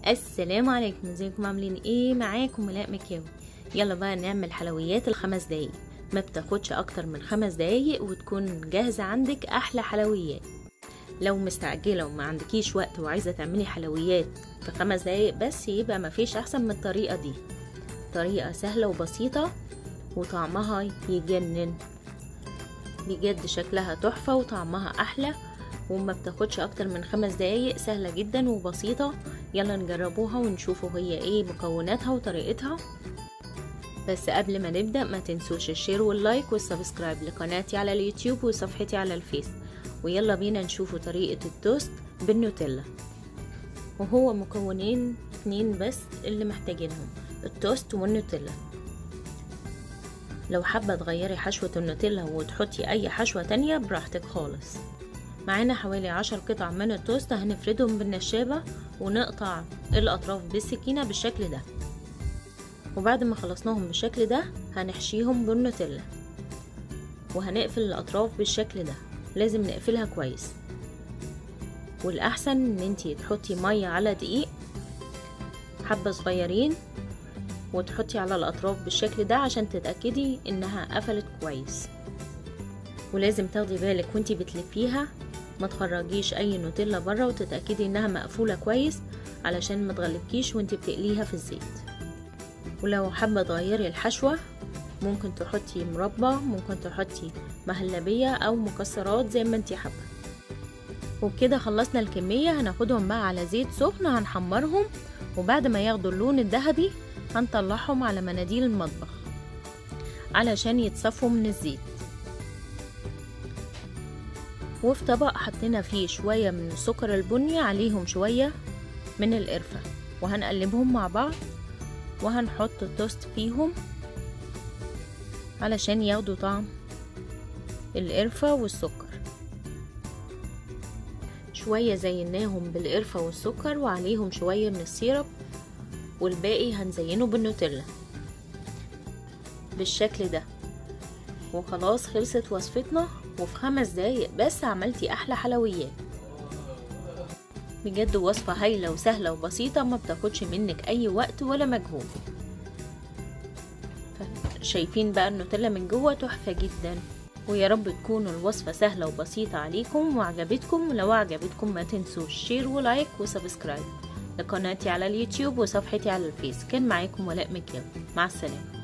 السلام عليكم ازيكم عاملين ايه معاكم ولاء مكاوي يلا بقى نعمل حلويات الخمس دقايق ما بتاخدش اكتر من خمس دقايق وتكون جاهزة عندك احلى حلويات لو مستعجلة وما عندكيش وقت وعايزة تعملي حلويات في خمس دقايق بس يبقى ما فيش احسن من الطريقة دي طريقة سهلة وبسيطة وطعمها يجنن بجد شكلها تحفة وطعمها احلى وما بتاخدش اكتر من خمس دقايق سهلة جدا وبسيطة يلا نجربوها ونشوفوا هي ايه مكوناتها وطريقتها بس قبل ما نبدأ ما تنسوش الشير واللايك والسبسكرايب لقناتي على اليوتيوب وصفحتي على الفيس ويلا بينا نشوفوا طريقة التوست بالنوتيلا وهو مكونين اتنين بس اللي محتاجينهم التوست والنوتيلا لو حابة تغيري حشوة النوتيلا وتحطي اي حشوة تانية براحتك خالص معانا حوالي عشر قطع من التوست هنفردهم بالنشابة ونقطع الأطراف بالسكينة بالشكل ده وبعد ما خلصناهم بالشكل ده هنحشيهم بالنوتيلا وهنقفل الأطراف بالشكل ده لازم نقفلها كويس والأحسن ان انتي تحطي مية على دقيق حبة صغيرين وتحطي على الأطراف بالشكل ده عشان تتأكدي انها قفلت كويس ولازم تاخدي بالك وانتي بتلفيها ما تخرجيش اي نوتيلا بره وتتاكدي انها مقفوله كويس علشان ما تغلبكيش وانتي بتقليها في الزيت ولو حابه تغيري الحشوه ممكن تحطي مربى ممكن تحطي مهلبيه او مكسرات زي ما انتي حابه وبكده خلصنا الكميه هناخدهم بقى على زيت سخن هنحمرهم وبعد ما ياخدوا اللون الذهبي هنطلعهم على مناديل المطبخ علشان يتصفوا من الزيت وفي طبق حطينا فيه شوية من السكر البني عليهم شوية من القرفة وهنقلبهم مع بعض وهنحط التوست فيهم علشان ياخدوا طعم القرفة والسكر شوية زيناهم بالقرفة والسكر وعليهم شوية من السيرب والباقي هنزينه بالنوتيلا بالشكل ده وخلاص خلصت وصفتنا وفي خمس دقايق بس عملتي احلى حلويات بجد وصفة هايلة وسهلة وبسيطة ما بتاخدش منك اي وقت ولا مجهود شايفين بقى النوتيلا من جوه تحفة جدا ويا رب تكون الوصفة سهلة وبسيطة عليكم وعجبتكم ولو عجبتكم ما تنسوش شير ولايك وسبسكرايب لقناتي على اليوتيوب وصفحتي على الفيس كان معاكم ولاء مكياو مع السلامة